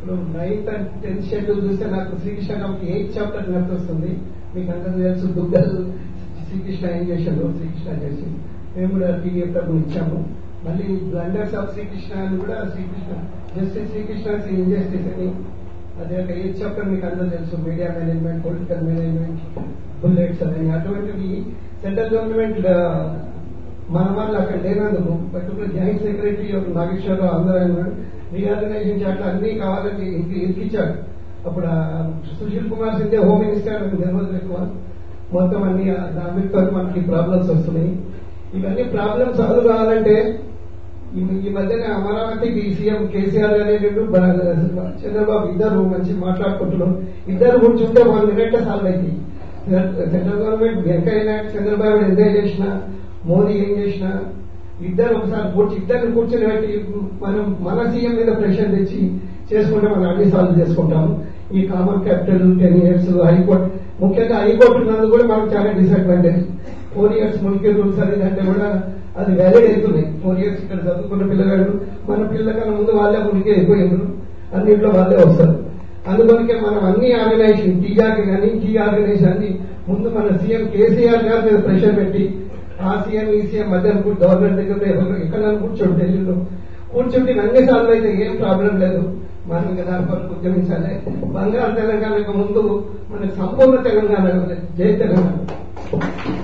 ఇప్పుడు ninth and tenth schedule చూస్తే నాకు శ్రీకృష్ణ కాబట్టి ఎయిత్ చాప్టర్ నడుస్తుంది మీకు అందరూ తెలుసు దుగ్గలు శ్రీకృష్ణ ఏం చేశాడు శ్రీకృష్ణ చేసి మేము కూడా పీడిఎఫ్ డబ్బులు ఇచ్చాము మళ్ళీ బ్లండర్స్ ఆఫ్ శ్రీకృష్ణ అని కూడా శ్రీకృష్ణ జస్టిస్ శ్రీకృష్ణ ఇంజస్టిస్ అని అదే ఒక ఎయిత్ చాప్టర్ మీకు అందరూ తెలుసు media management political management bullets అని అటువంటివి సెంట్రల్ గవర్నమెంట్ మన వాళ్ళు అక్కడ లేనందుకు పర్టికులర్ జాయింట్ సెక్రటరీ నాగేశ్వరరావు అందరూ ఉన్నాడు రీఆర్గనైజేషన్ చాట్లు అన్ని కావాలని ఇరికిచ్చాడు అప్పుడు ఆ సుశీల్ కుమార్ సింధే హోమ్ మినిస్టర్ నిర్మల్ ఎక్కువ మొత్తం అన్ని దానితో మనకి ప్రాబ్లమ్స్ వస్తున్నాయి ఇవన్నీ ప్రాబ్లమ్స్ సాల్వ్ కావాలంటే ఈ ఈ మధ్యన అమరావతికి సీఎం కేసీఆర్ అనేటువంటి చంద్రబాబు ఇద్దరు మంచి మాట్లాడుకుంటున్నారు ఇద్దరు కూర్చుంటే వన్ మినిట్ సాల్వ్ అయింది central government Venkaiah Naidu Chandrababu enjoy చేసిన మోదీ ఏం చేసినా ఇద్దరు ఒకసారి కూర్చి ఇద్దరిని కూర్చొని పెట్టి మనం మన సీఎం మీద ప్రెషర్ తెచ్చి చేసుకుంటే మనం అన్ని సాల్వ్ చేసుకుంటాము ఈ common capital ten years high court ముఖ్యంగా హైకోర్టు ఉన్నందుకు కూడా మనకు చాలా డిసడ్వాంటేజ్ ఫోర్ ఇయర్స్ మునికే రూల్స్ అది అంటే కూడా అది వ్యాలిడ్ అవుతున్నాయి ఫోర్ ఇయర్స్ ఇక్కడ చదువుకున్న పిల్లగాడు మన పిల్లకన్నా ముందు వాళ్ళే మునికే అయిపోయినారు అన్నింటిలో వాళ్ళే వస్తారు అందుకొనికే మనం అన్ని ఆర్గనైజేషన్ టీఆర్ కానీ టీ ఆర్గనైజేషన్ అన్ని ముందు మన సీఎం కేసీఆర్ గారి మీద ప్రెషర్ పెట్టి ఆ సీఎం ఈ సీఎం మధ్య గవర్నమెంట్ దగ్గర ఎవరు ఎక్కడ కూర్చోండి ఢిల్లీలో కూర్చుంటే అన్ని సార్లు అయితే ఏం ప్రాబ్లం లేదు మనం ఇంకా దాని కొరకు ఉద్యమించాలి బంగారు తెలంగాణకు ముందు మనకు సంపూర్ణ తెలంగాణ జై తెలంగాణ